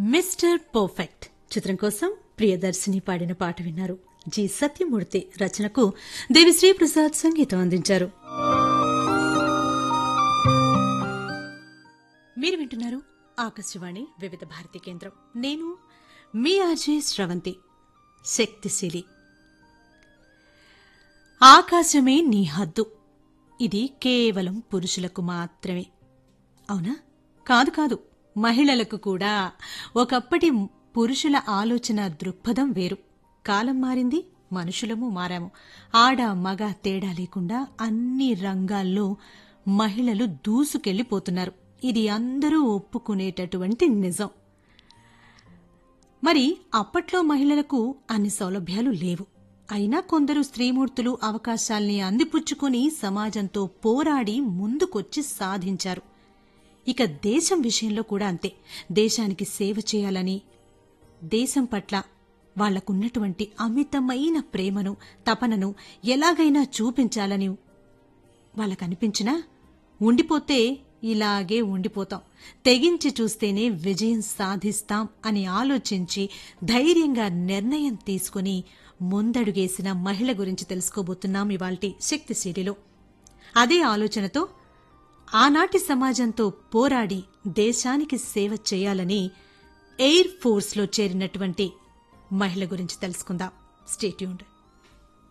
mister perfect చిత్రం కోసం ప్రియదర్శిని పాడిన పాట విన్నారు జి సత్యమూర్తి రచనకు దేవిశ్రీ ప్రసాద్ సంగీతం అందించారు మీరు వింటున్నారు ఆకాశవాణి వివిధ భారతి కేంద్రం నేను మీ ఆర్జే శ్రవంతి శక్తిశీలి ఆకాశమే నీ హద్దు ఇది కేవలం పురుషులకు మాత్రమే అవునా కాదు కాదు మహిళలకు కూడా ఒకప్పటి పురుషుల ఆలోచన దృక్పథం వేరు కాలం మారింది మనుషులము మారాము ఆడ మగ తేడా లేకుండా అన్ని రంగాల్లో మహిళలు దూసుకెళ్లిపోతున్నారు ఇది అందరూ ఒప్పుకునేటటువంటి నిజం మరి అప్పట్లో మహిళలకు అన్ని సౌలభ్యాలు లేవు అయినా కొందరు స్త్రీమూర్తులు అవకాశాల్ని అందిపుచ్చుకుని సమాజంతో పోరాడి ముందుకొచ్చి సాధించారు ఇక దేశం విషయంలో కూడా అంతే దేశానికి సేవ చేయాలని దేశం పట్ల వాళ్లకున్నటువంటి అమితమైన ప్రేమను తపనను ఎలాగైనా చూపించాలని వాళ్ళకనిపించినా ఉండిపోతే ఇలాగే ఉండిపోతాం తెగించి చూస్తేనే విజయం సాధిస్తాం అని ఆలోచించి ధైర్యంగా నిర్ణయం తీసుకుని ముందడుగేసిన మహిళ గురించి తెలుసుకోబోతున్నాం ఇవాల్టి శక్తిశీలిలో అదే ఆలోచనతో ఆనాటి సమాజంతో పోరాడి దేశానికి సేవ చేయాలని ఎయిర్ ఫోర్స్లో చేరినటువంటి మహిళ గురించి తెలుసుకుందాం స్టేట్యూన్డ్